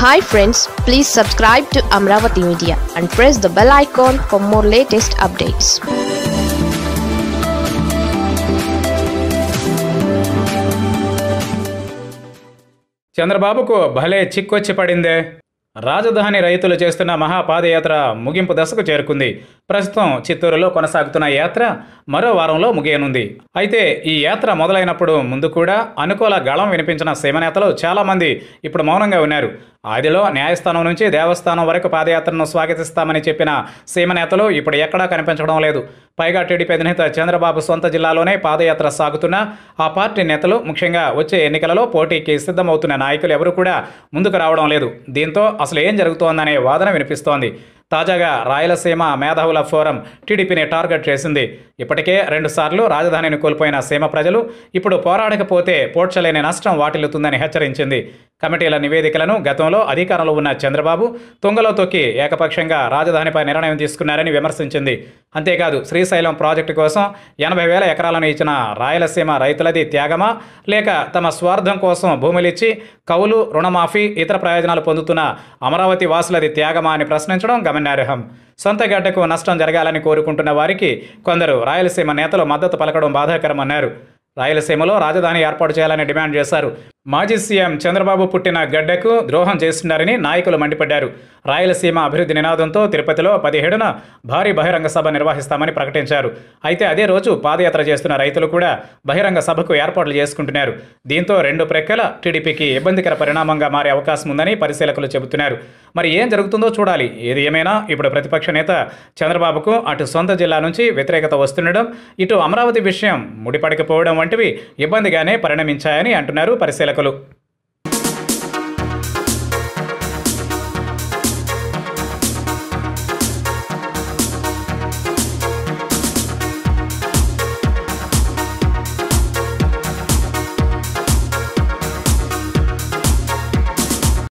hi friends please subscribe to Amaravati media and press the bell icon for more latest updates చంద్రబాబుకు భలే చిక్కొచ్చి పడిందే రాజధాని రైతులు చేస్తున్న మహాపాదయాత్ర ముగింపు దశకు చేరుకుంది ప్రస్తుతం చిత్తూరులో కొనసాగుతున్న యాత్ర మరో వారంలో ముగియనుంది అయితే ఈ యాత్ర మొదలైనప్పుడు ముందు కూడా అనుకూల గళం వినిపించిన సీమనేతలు చాలామంది ఇప్పుడు మౌనంగా ఉన్నారు ఆదిలో న్యాయస్థానం నుంచి దేవస్థానం వరకు పాదయాత్రను స్వాగతిస్తామని చెప్పిన సీమనేతలు ఇప్పుడు ఎక్కడా కనిపించడం లేదు పైగా టీడీపీ అధినేత చంద్రబాబు సొంత జిల్లాలోనే పాదయాత్ర సాగుతున్నా ఆ పార్టీ నేతలు ముఖ్యంగా వచ్చే ఎన్నికలలో పోటీకి సిద్ధమవుతున్న నాయకులు ఎవరు కూడా ముందుకు రావడం లేదు దీంతో అసలు ఏం జరుగుతోందనే వాదన వినిపిస్తోంది తాజాగా రాయలసీమ మేధావుల ఫోరం టీడీపీని టార్గెట్ చేసింది ఇప్పటికే రెండుసార్లు రాజధానిని కోల్పోయిన సీమ ప్రజలు ఇప్పుడు పోరాడకపోతే పోడ్చలేని నష్టం వాటిల్లుతుందని హెచ్చరించింది కమిటీల నివేదికలను గతంలో అధికారంలో ఉన్న చంద్రబాబు తుంగలో తొక్కి ఏకపక్షంగా రాజధానిపై నిర్ణయం తీసుకున్నారని విమర్శించింది అంతేకాదు శ్రీశైలం ప్రాజెక్టు కోసం ఎనభై వేల ఎకరాలను ఇచ్చిన రాయలసీమ రైతులది త్యాగమా లేక తమ స్వార్థం కోసం భూములిచ్చి కౌలు రుణమాఫీ ఇతర ప్రయోజనాలు పొందుతున్న అమరావతి వాసులది త్యాగమా అని ప్రశ్నించడం గమనార్హం సొంత గడ్డకు నష్టం జరగాలని కోరుకుంటున్న వారికి కొందరు రాయలసీమ నేతలు మద్దతు పలకడం బాధాకరమన్నారు రాయలసీమలో రాజధాని ఏర్పాటు చేయాలని డిమాండ్ చేశారు మాజీ సీఎం చంద్రబాబు పుట్టిన గడ్డకు ద్రోహం చేస్తున్నారని నాయకులు మండిపడ్డారు రాయలసీమ అభివృద్ధి నినాదంతో తిరుపతిలో పదిహేడున భారీ బహిరంగ సభ నిర్వహిస్తామని ప్రకటించారు అయితే అదే రోజు పాదయాత్ర చేస్తున్న రైతులు కూడా బహిరంగ సభకు ఏర్పాట్లు చేసుకుంటున్నారు దీంతో రెండు ప్రక్కల టీడీపీకి ఇబ్బందికర పరిణామంగా మారే అవకాశం ఉందని పరిశీలకులు చెబుతున్నారు మరి ఏం జరుగుతుందో చూడాలి ఏది ఏమైనా ఇప్పుడు ప్రతిపక్ష నేత చంద్రబాబుకు అటు సొంత జిల్లా నుంచి వ్యతిరేకత వస్తుండడం ఇటు అమరావతి విషయం ముడిపడకపోవడం వంటివి ఇబ్బందిగానే పరిణమించాయని అంటున్నారు పరిశీలకులు